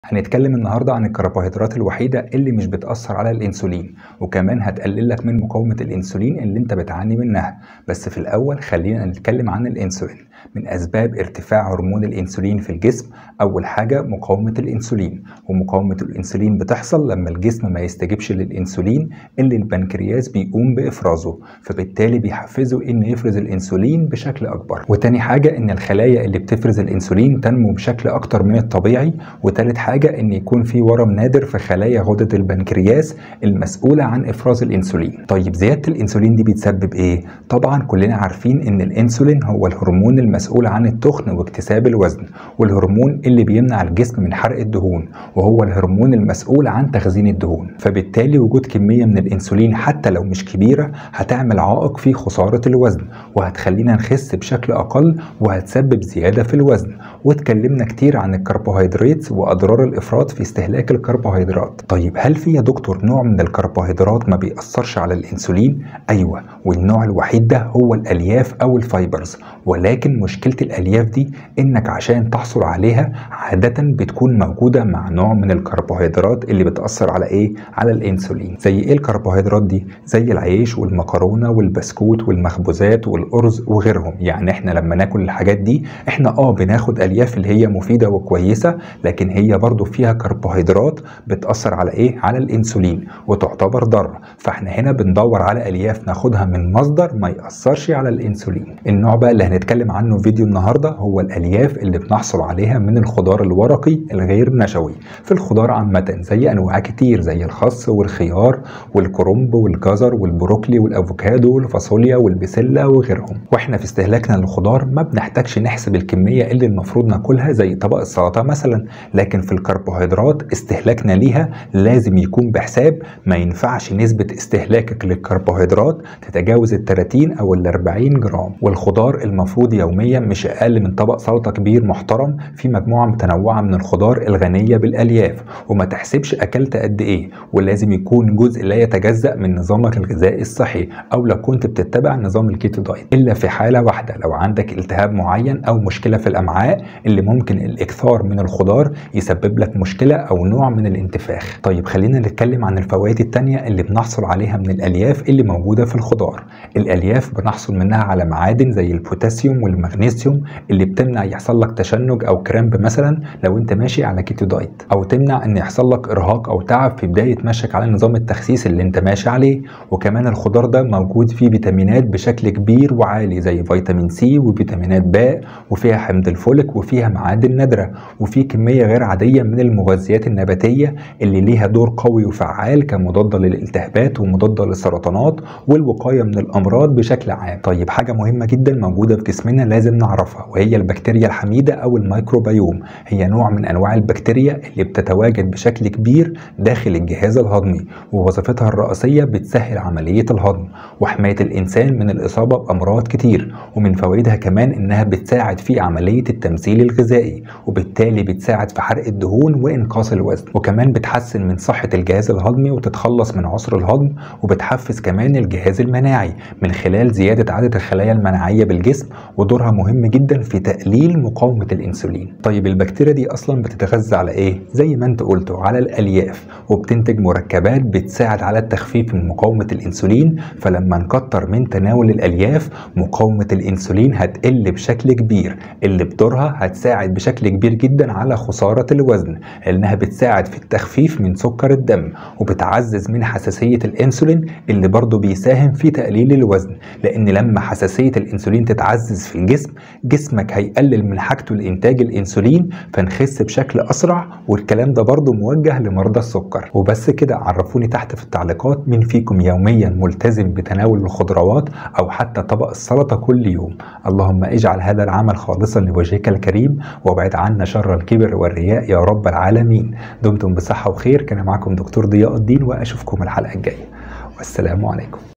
هنتكلم النهاردة عن الكربوهيدرات الوحيدة اللي مش بتأثر على الأنسولين وكمان هتقلل لك من مقاومة الأنسولين اللي انت بتعاني منها بس في الأول خلينا نتكلم عن الأنسولين من أسباب ارتفاع هرمون الأنسولين في الجسم أول حاجة مقاومة الأنسولين ومقاومة الأنسولين بتحصل لما الجسم ما يستجيبش للأنسولين اللي البنكرياس بيقوم بإفرازه فبالتالي بيحفزه إنه يفرز الأنسولين بشكل أكبر وتاني حاجة إن الخلايا اللي بتفرز الأنسولين تنمو بشكل أكتر من الطبيعي وتالت حاجة إن يكون في ورم نادر في خلايا غدد البنكرياس المسؤولة عن إفراز الأنسولين طيب زيادة الأنسولين دي بتسبب إيه؟ طبعا كلنا عارفين إن الأنسولين هو الهرمون المسؤول عن التخن واكتساب الوزن والهرمون اللي بيمنع الجسم من حرق الدهون وهو الهرمون المسؤول عن تخزين الدهون فبالتالي وجود كمية من الأنسولين حتى لو مش كبيرة هتعمل عائق في خسارة الوزن وهتخلينا نخس بشكل أقل وهتسبب زيادة في الوزن واتكلمنا كتير عن الكربوهيدرات وأضرار الإفراط في استهلاك الكربوهيدرات طيب هل في يا دكتور نوع من الكربوهيدرات ما بيأثرش على الأنسولين؟ أيوة والنوع الوحيد ده هو الألياف أو الفايبرز ولكن مشكلة الألياف دي إنك عشان تحصل عليها عادة بتكون موجودة مع نوع من الكربوهيدرات اللي بتأثر على إيه؟ على الأنسولين زي إيه الكربوهيدرات دي؟ زي العيش والمكرونة والبسكوت والمخبوزات والأرز وغيرهم يعني إحنا لما ناكل الحاجات دي إحنا آه بناخد ألياف اللي هي مفيدة وكويسة لكن هي برضو فيها كربوهيدرات بتأثر على إيه؟ على الأنسولين وتعتبر ضارة فإحنا هنا بندور على ألياف ناخدها من مصدر ما يأثرش على الأنسولين النوع بقى اللي هنتكلم عنه في فيديو النهارده هو الالياف اللي بنحصل عليها من الخضار الورقي الغير نشوي في الخضار عامه زي انواع كتير زي الخس والخيار والكرنب والجزر والبروكلي والافوكادو والفاصوليا والبسله وغيرهم واحنا في استهلاكنا للخضار ما بنحتاجش نحسب الكميه اللي المفروض ناكلها زي طبق السلطه مثلا لكن في الكربوهيدرات استهلاكنا ليها لازم يكون بحساب ما ينفعش نسبه استهلاكك للكربوهيدرات تتجاوز ال 30 او ال 40 جرام والخضار المفروض يوميا مش اقل من طبق سلطه كبير محترم في مجموعه متنوعه من الخضار الغنيه بالالياف وما تحسبش اكلت قد ايه ولازم يكون جزء لا يتجزا من نظامك الغذائي الصحي او لو كنت بتتبع نظام الكيتو دايت الا في حاله واحده لو عندك التهاب معين او مشكله في الامعاء اللي ممكن الاكثار من الخضار يسبب لك مشكله او نوع من الانتفاخ طيب خلينا نتكلم عن الفوائد التانية اللي بنحصل عليها من الالياف اللي موجوده في الخضار الالياف بنحصل منها على معادن زي البوتاسيوم والمغنيسيوم اللي بتمنع يحصل لك تشنج او كرامب مثلا لو انت ماشي على كيتو دايت او تمنع ان يحصل لك ارهاق او تعب في بدايه مشيك على نظام التخسيس اللي انت ماشي عليه وكمان الخضار ده موجود فيه فيتامينات بشكل كبير وعالي زي فيتامين سي وفيتامينات باء وفيها حمض الفوليك وفيها معادن نادره وفي كميه غير عاديه من المغذيات النباتيه اللي ليها دور قوي وفعال كمضاده للالتهابات ومضاده للسرطانات والوقايه من الامراض بشكل عام طيب حاجه مهمه جدا موجوده في جسمنا لازم نعرفها وهي البكتيريا الحميدة أو الميكروبيوم هي نوع من أنواع البكتيريا اللي بتتواجد بشكل كبير داخل الجهاز الهضمي ووظيفتها الرئيسية بتسهل عملية الهضم وحماية الإنسان من الإصابة بأمراض كتير ومن فوائدها كمان إنها بتساعد في عملية التمثيل الغذائي وبالتالي بتساعد في حرق الدهون وإنقاص الوزن وكمان بتحسن من صحة الجهاز الهضمي وتتخلص من عسر الهضم وبتحفز كمان الجهاز المناعي من خلال زيادة عدد الخلايا المناعية بالجسم ودورها مهم جدا في تقليل مقاومة الأنسولين طيب البكتيريا دي أصلا بتتغذى على إيه؟ زي ما أنت قلته على الألياف وبتنتج مركبات بتساعد على التخفيف من مقاومة الأنسولين فلما نكتر من تناول الألياف مقاومة الأنسولين هتقل بشكل كبير اللي بدورها هتساعد بشكل كبير جدا على خسارة الوزن لأنها بتساعد في التخفيف من سكر الدم وبتعزز من حساسية الأنسولين اللي برضه بيساهم في تقليل الوزن لأن لما حساسية الأنسولين تتعزز في الجسم جسمك هيقلل من حاجته لإنتاج الأنسولين فنخس بشكل أسرع والكلام ده برضه موجه لمرضى السكر وبس كده عرفوني تحت في التعليقات مين فيكم يوميا ملتزم بتناول الخضروات أو حتى طبق السلطة كل يوم اللهم اجعل هذا العمل خالصا لوجهك الكريم وابعد عنا شر الكبر والرياء يا رب العالمين دمتم بصحة وخير كان معكم دكتور ضياء الدين وأشوفكم الحلقة الجاية والسلام عليكم